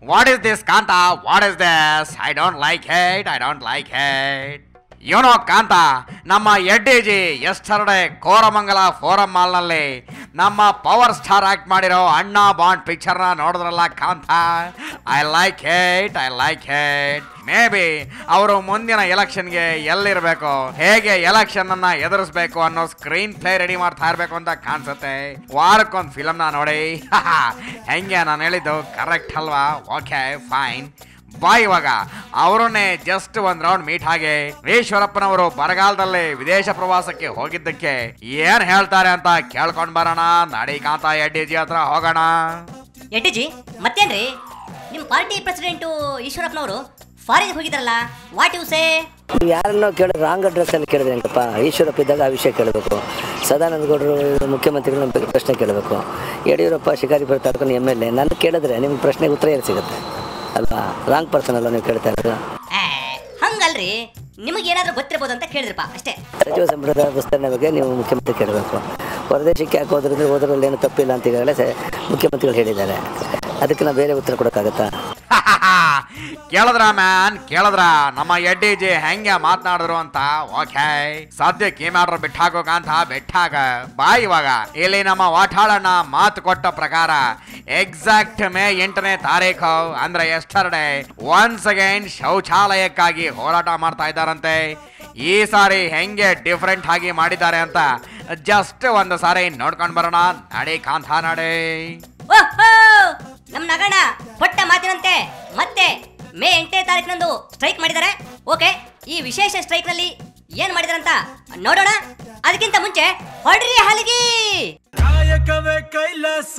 What is this Kantha what is this I don't like hate I don't like hate ಏನೋ ಕಾಂತ ನಮ್ಮ ಎಡ್ಡಿಜಿ ಎಷ್ಟರಡೆ Koramangala forum ಮಾಲ್ನಲ್ಲಿ ನಮ್ಮ power star act ಮಾಡಿರೋ ಅಣ್ಣ Bond ಪಿಕ್ಚರ್ನ ನೋಡಿದ್ರಲ್ಲ Kantha I like hate I like hate maybe ಅವರು ಮುಂದಿನ ಎಲೆಕ್ಷನ್ಗೆ ಎಲ್ಲಿರಬೇಕು ಹೇಗೆ ಎಲೆಕ್ಷನ್ ಅನ್ನ ಎದುರಿಸ್ಬೇಕು ಅನ್ನೋ ಸ್ಕ್ರೀನ್ ಪ್ಲೇ ರೆಡಿ ಮಾಡ್ತಾ ಇರಬೇಕು ಅಂತ ಕಾಣಿಸುತ್ತೆ ವಾರಕ್ಕೊಂದು ಫಿಲಮ್ನ ನೋಡಿ ಹೆಂಗೆ ನಾನು ಹೇಳಿದ್ದು ಕರೆಕ್ಟ್ ಅಲ್ವಾ ಓಕೆ ಫೈನ್ ಬಾ ಇವಾಗ ಅವರನ್ನೇ ಜಸ್ಟ್ ಒಂದ್ ರೌಂಡ್ ಮೀಟ್ ಹಾಗೆ ಈಶ್ವರಪ್ಪನವರು ಬರಗಾಲದಲ್ಲಿ ವಿದೇಶ ಪ್ರವಾಸಕ್ಕೆ ಹೋಗಿದ್ದಕ್ಕೆ ಏನ್ ಹೇಳ್ತಾರೆ ಅಂತ ಕೇಳ್ಕೊಂಡ್ ಬರೋಣ ನಡಿಕಾಂತ ಎಡ್ಡಿಜಿ ಹತ್ರ ಹೋಗೋಣ ಎಡ್ಡಿಜಿ ಮತ್ತೇನ್ರಿ ನಿಮ್ಮ ಪಾರ್ಟಿ ಪ್ರೆಸಿಡೆಂಟು ಈಶ್ವರಪ್ಪನವರು ಫಾರಿನ್ ಹೋಗಿದ್ರಲ್ಲ ವಾಟ್ ಯು ಸೇ ಯಾರನ್ನೋ ಕೇಳಿ ರಾಂಗ್ ಅಡ್ರೆಸ್ ಅಲ್ಲಿ ಕೇಳಿದ್ರೆ ಹೆಂಗಪ್ಪ ಈಶ್ವರಪ್ಪ ಇದ್ದಾಗ ಆ ವಿಷಯ ಕೇಳಬೇಕು ಸದಾನಂದ ಗೌಡರು ಮುಖ್ಯಮಂತ್ರಿಗಳನ್ನ ಬೆ- ಪ್ರಶ್ನೆ ಕೇಳಬೇಕು ಯಡಿಯೂರಪ್ಪ ಶಿಕಾರಿಪುರ ತಾಲೂಕಿನ ಎಮ್ ಎಲ್ ಎ ನನ್ನ ಕೇಳಿದ್ರೆ ನಿಮ್ಗೆ ಪ್ರಶ್ನೆಗೆ ಉತ್ತರ ಎಲ್ಲಿ ಸಿಗುತ್ತೆ ಅಲ್ವಾ ರಾಂಗ್ ಪರ್ಸನ್ ಅಲ್ಲ ನೀವು ಕೇಳ್ತಾ ಇರೋದು ಹಂಗಲ್ರಿ ನಿಮಗೆ ಏನಾದ್ರೂ ಗೊತ್ತಿರ್ಬೋದು ಅಂತ ಕೇಳಿದ್ರಪ್ಪ ಅಷ್ಟೇ ಸಚಿವ ಸಂಪುಟದ ವಿಸ್ತರಣೆ ಬಗ್ಗೆ ನೀವು ಮುಖ್ಯಮಂತ್ರಿ ಕೇಳಬೇಕು ಹೊರದೇಶಕ್ಕೆ ಯಾಕೆ ಹೋದ್ರಿಂದ ಹೋದ್ರಲ್ಲಿ ಏನು ತಪ್ಪಿಲ್ಲ ಅಂತ ಈಗಾಗಲೇ ಸ- ಮುಖ್ಯಮಂತ್ರಿಗಳು ಹೇಳಿದ್ದಾರೆ ಅದಕ್ಕೆ ನಾವು ಬೇರೆ ಉತ್ತರ ಕೊಡೋಕ್ಕಾಗತ್ತಾ ಕೇಳಿದ್ರ ಮ್ಯಾನ್ ಕೇಳಿದ್ರ ನಮ್ಮ ಎಡ್ಡಿಜಿ ಹೆಂಗೆ ಮಾತನಾಡಿದ್ರು ಅಂತ ಓಕೆ ಸದ್ಯಕ್ಕೆ ಏನಾದ್ರು ಬಿಟ್ಟಾಕೋಕ ಅಂತ ಬಿಟ್ಟಾಗ ಬಾ ಇವಾಗ ಇಲ್ಲಿ ನಮ್ಮ ವಾಟಾಳಣ್ಣ ಮಾತು ಕೊಟ್ಟ ಪ್ರಕಾರ ಎಕ್ಸಾಕ್ಟ್ ಮೇ ಎಂಟನೇ ತಾರೀಖು ಅಂದ್ರೆ ಎಸ್ಟರ್ಡೇ ಒನ್ಸ್ ಅಗೈನ್ ಶೌಚಾಲಯಕ್ಕಾಗಿ ಹೋರಾಟ ಮಾಡ್ತಾ ಇದ್ದಾರಂತೆ ಈ ಸಾರಿ ಹೆಂಗೆ ಡಿಫ್ರೆಂಟ್ ಆಗಿ ಮಾಡಿದ್ದಾರೆ ಅಂತ ಜಸ್ಟ್ ಒಂದು ಸಾರಿ ನೋಡ್ಕೊಂಡ್ ಬರೋಣ ನಡಿ ಕಾಂತ ನಡಿ ಓಹೋ ನಮ್ಮ ನಗಣ ಹೊಟ್ಟ ಮಾತಿನಂತೆ ಮತ್ತೆ ಮೇ ಎಂಟನೇ ತಾರೀಕಿನಂದು ಸ್ಟ್ರೈಕ್ ಮಾಡಿದ್ದಾರೆ ಓಕೆ ಈ ವಿಶೇಷ ಸ್ಟ್ರೈಕ್ ನಲ್ಲಿ ಏನ್ ಮಾಡಿದಾರೆ ಅಂತ ನೋಡೋಣ ಅದಕ್ಕಿಂತ ಮುಂಚೆ ಹೊಡ್ರಿ ಹಲಗಿ ಕಾಯಕವೇ ಕೈಲಾಸ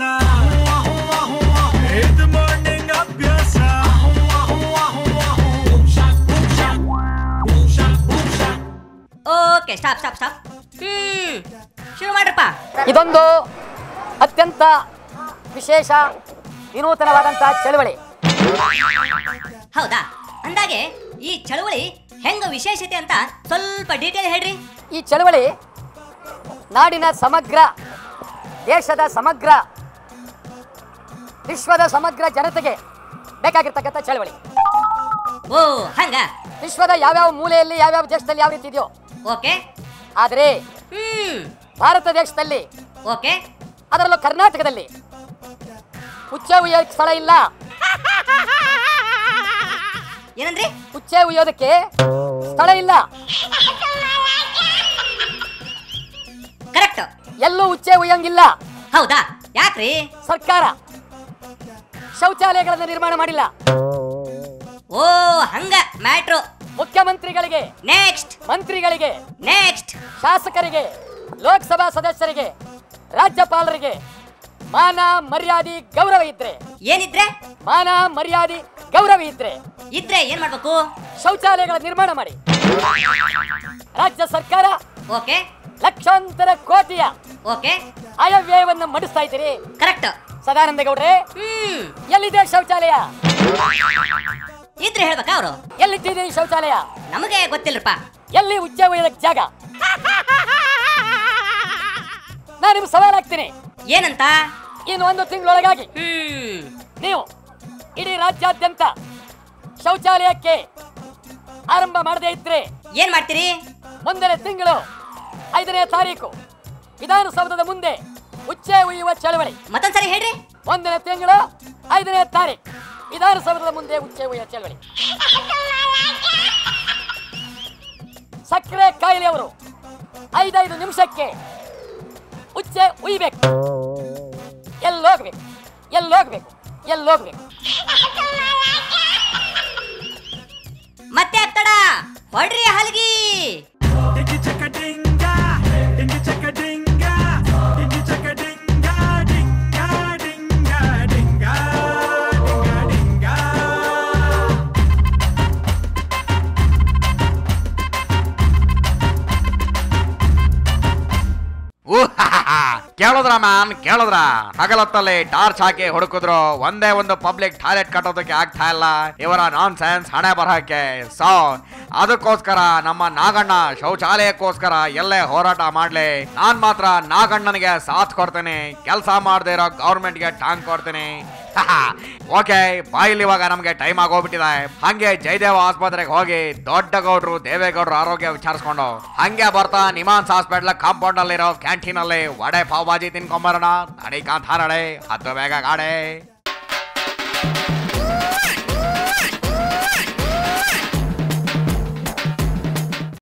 ಇದು ಮಾರ್ನಿಂಗ್ ಅಭ್ಯಾಸ okay stop stop stop hmm ಶುರು ಮಾಡ್ರಪ್ಪ ಇದೊಂದು ಅತ್ಯಂತ ವಿಶೇಷ ವಿನೂತನವಾದಂಥ ಚಳವಳಿ ಹೌದಾ ಅಂದಾಗೆ ಈ ಚಳವಳಿ ಹೆಂಗ ವಿಶೇಷತೆ ಅಂತ ಸ್ವಲ್ಪ ಡೀಟೇಲ್ ಹೇಳ್ರಿ ಈ ಚಳವಳಿ ನಾಡಿನ ಸಮಗ್ರ ದೇಶದ ಸಮಗ್ರ ವಿಶ್ವದ ಸಮಗ್ರ ಜನತೆಗೆ ಬೇಕಾಗಿರ್ತಕ್ಕಂಥ ಚಳವಳಿ ಓ ಹಂಗ ವಿಶ್ವದ ಯಾವ್ಯಾವ ಮೂಲೆಯಲ್ಲಿ ಯಾವ್ಯಾವ ದೇಶದಲ್ಲಿ ಯಾವ ರೀತಿ ಇದೆಯೋ ಓಕೆ ಆದರೆ ಹ್ಮ್ ಭಾರತ ದೇಶದಲ್ಲಿ ಓಕೆ ಅದರಲ್ಲೂ ಕರ್ನಾಟಕದಲ್ಲಿ ಉಚ್ಚೆ ಉಯ್ಯೋದಕ್ಕೆ ಸ್ಥಳ ಇಲ್ಲ ಏನಂದ್ರಿ ಉಚ್ಚೆ ಉಯ್ಯೋದಕ್ಕೆ ಸ್ಥಳ ಇಲ್ಲ ಕರೆಕ್ಟ್ ಎಲ್ಲೂ ಉಚ್ಚೆ ಉಯ್ಯಂಗಿಲ್ಲ ಹೌದಾ ಯಾಕ್ರಿ ಸರ್ಕಾರ ಶೌಚಾಲಯಗಳನ್ನು ನಿರ್ಮಾಣ ಮಾಡಿಲ್ಲ ಓ ಹಂಗ ಮ್ಯಾಟ್ರು ಮುಖ್ಯಮಂತ್ರಿಗಳಿಗೆ ನೆಕ್ಸ್ಟ್ ಮಂತ್ರಿಗಳಿಗೆ ನೆಕ್ಸ್ಟ್ ಶಾಸಕರಿಗೆ ಲೋಕಸಭಾ ಸದಸ್ಯರಿಗೆ ರಾಜ್ಯಪಾಲರಿಗೆ ಮಾನ ಮರ್ಯಾದೆ ಗೌರವ ಇದ್ರೆ ಏನಿದ್ರೆ ಮಾನ ಮರ್ಯಾದೆ ಗೌರವ ಇದ್ರೆ ಇದ್ರೆ ಏನ್ ಮಾಡ್ಬೇಕು ಶೌಚಾಲಯಗಳ ನಿರ್ಮಾಣ ಮಾಡಿ ರಾಜ್ಯ ಸರ್ಕಾರ ಓಕೆ ಲಕ್ಷಾಂತರ ಕೋಟಿಯ ಓಕೆ ಆಯವ್ಯಯವನ್ನು ಮಡಿಸ್ತಾ ಇದ್ದೀರಿ ಕರೆಕ್ಟ್ ಸದಾನಂದ ಗೌಡ್ರೆ ಹ್ಮ್ ಎಲ್ಲಿದೆ ಶೌಚಾಲಯ ಇದ್ರೆ ಹೇಳ್ಬೇಕಾ ಅವರು ಎಲ್ಲಿಟ್ಟಿದೆ ಈ ಶೌಚಾಲಯ ನಮಗೆ ಗೊತ್ತಿಲ್ರಪ್ಪ ಎಲ್ಲಿ ಉಚ್ಚೆ ಒಯ್ಯದಕ್ಕೆ ಜಾಗ ನಾನು ನಿಮ್ಗೆ ಸವಾಲ್ ಹಾಕ್ತೀನಿ ಏನಂತ ಇನ್ನು ಒಂದು ತಿಂಗಳೊಳಗಾಗಿ ಹ್ಮ್ ನೀವು ಇಡೀ ರಾಜ್ಯಾದ್ಯಂತ ಶೌಚಾಲಯಕ್ಕೆ ಆರಂಭ ಮಾಡದೇ ಇದ್ರೆ ಏನ್ ಮಾಡ್ತೀರಿ ಮುಂದಿನ ತಿಂಗಳು ಐದನೇ ತಾರೀಕು ವಿಧಾನಸೌಧದ ಮುಂದೆ ಉಚ್ಚೆ ಉಯ್ಯುವ ಚಳವಳಿ ಮತ್ತೊಂದ್ಸರಿ ಹೇಳ್ರಿ ಮುಂದಿನ ತಿಂಗಳು ಐದನೇ ತಾರೀಕು ವಿಧಾನಸೌಧದ ಮುಂದೆ ಉಚ್ಚೆ ಉಯ್ಯುವ ಚಳವಳಿ ಸಕ್ಕರೆ ಕಾಯಿಲೆಯವರು ಐದೈದು ನಿಮಿಷಕ್ಕೆ ಉಚ್ಚೆ ಉಯ್ಬೇಕು ಎಲ್ಲೋಗ್ಬೇಕು ಎಲ್ಲೋಗ್ಬೇಕು ಎಲ್ಲೋಗ್ಬೇಕು ಮತ್ತೆ ಆಗ್ತಡ ಹೊಡ್ರಿ ಹಲ್ಗಿ ಡಿಂಗಿ ಚಕ ಡಿಂಗ ಡಿಂಗಿ ಚಕ ಡಿಂಗ ಡಿಂಗಿ ಚಕ ಡಿಂಗ ಡಿಂಗ ಡಿಂಗ ಡಿಂಗ ಡಿಂಗ ಡಿಂಗ ಊಹಾಹಾಹಾ. ಕೇಳಿದ್ರ ಮ್ಯಾನ್ ಕೇಳಿದ್ರ ಹಗಲತ್ತಲ್ಲಿ ಟಾರ್ಚ್ ಹಾಕಿ ಹುಡುಕಿದ್ರು ಒಂದೇ ಒಂದು ಪಬ್ಲಿಕ್ ಟಾಯ್ಲೆಟ್ ಕಟ್ಟೋದಕ್ಕೆ ಆಗ್ತಾ ಇಲ್ಲ ಇವರ ನಾನ್ ಸೆನ್ಸ್ ಹಣೆ ಬರಹಕ್ಕೆ ಸೊ ಅದಕ್ಕೋಸ್ಕರ ನಮ್ಮ ನಾಗಣ್ಣ ಶೌಚಾಲಯಕ್ಕೋಸ್ಕರ ಎಲ್ಲೇ ಹೋರಾಟ ಮಾಡ್ಲಿ ನಾನ್ ಮಾತ್ರ ನಾಗಣ್ಣನಿಗೆ ಸಾಥ್ ಕೊಡ್ತೇನೆ ಕೆಲಸ ಮಾಡದೇ ಇರೋ ಗೌರ್ಮೆಂಟ್ಗೆ ಟಾಂಗ್ ಕೊಡ್ತೀನಿ ಓಕೆ ಬಾಯಿಲಿ ಇವಾಗ ನಮ್ಗೆ ಟೈಮ್ ಆಗೋಗ್ಬಿಟ್ಟಿದೆ ಹಂಗೆ ಜಯದೇವ ಆಸ್ಪತ್ರೆಗೆ ಹೋಗಿ ದೊಡ್ಡ ಗೌಡ್ರು ದೇವೇಗೌಡರು ಆರೋಗ್ಯ ವಿಚಾರಿಸ್ಕೊಂಡು ಹಂಗೆ ಬರ್ತಾ ನಿಮಾನ್ಸ್ ಹಾಸ್ಪಿಟ್ಲ್ ಕಾಂಪೌಂಡ್ ಅಲ್ಲಿರೋ ಕ್ಯಾಂಟೀನ್ ಅಲ್ಲಿ ವಡೆ ಪಾವ್ ಭಾಜಿ ತಿನ್ಕೊಂಬರೋಣ ನಡಿ ಕಾಂತಾರಡೆ ಹತ್ತು ಬೇಗ ಗಾಡೆ